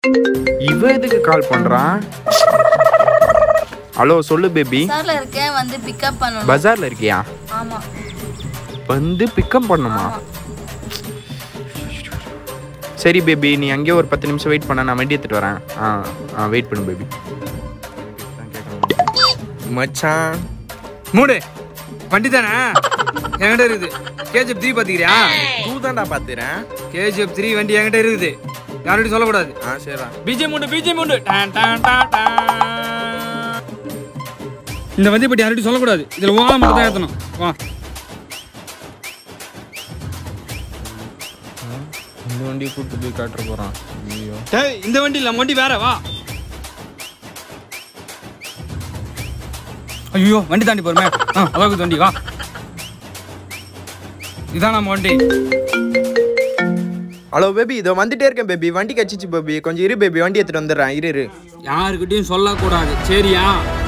இவ எதுக்கு கால் பண்றான் ஹலோ சொல்லு பேபி சார்ல இருக்கேன் வந்து பிக்கப் பண்ணணும் பஜார்ல இருக்கியா ஆமா வந்து பிக்கப் பண்ணுமா சரி பேபி நீ அங்கேயே ஒரு பத்து நிமிஷம் வெயிட் பண்ண நான் வண்டி எடுத்துட்டு வரேன் ஆ ஆ வெயிட் பண்ணு பேபி மச்சான் மூடு வண்டி தானே என்கிட்ட இருக்குது கேஜிஎஃப் த்ரீ பார்த்துக்கிறியா தூ தான்டா பாத்துறேன் கேஜிஎஃப் த்ரீ வண்டி என்கிட்ட இருக்குது யார்கிட்டயும் சொல்லக்கூடாது ஆ சரிடா பிஜிஎம் உண்டு பிஜிஎம் உண்டு டான், டான், டான், டான். இந்த வண்டி பற்றி யார்கிட்டயும் சொல்லக்கூடாது இதில் ஓ மட்டும் தான் ஏற்றணும் வா இந்த வண்டியை கூப்பிட்டு போய் காட்டுற போறான் ஐயோ டேய் இந்த வண்டி இல்லை வண்டி வேற வா ஐயோ வண்டி தாண்டி போறமே ஆ அளவுக்கு வண்டி வா இதான் நம்ம வண்டி ஹலோ பேபி இதோ வந்துட்டே இருக்கேன் பேபி வண்டி கச்சிச்சு பேபி கொஞ்சம் இரு பேபி வண்டி எடுத்துட்டு வந்துடுறேன் இரு இரு யாருக்கிட்டையும் சொல்லக்கூடாது சரியா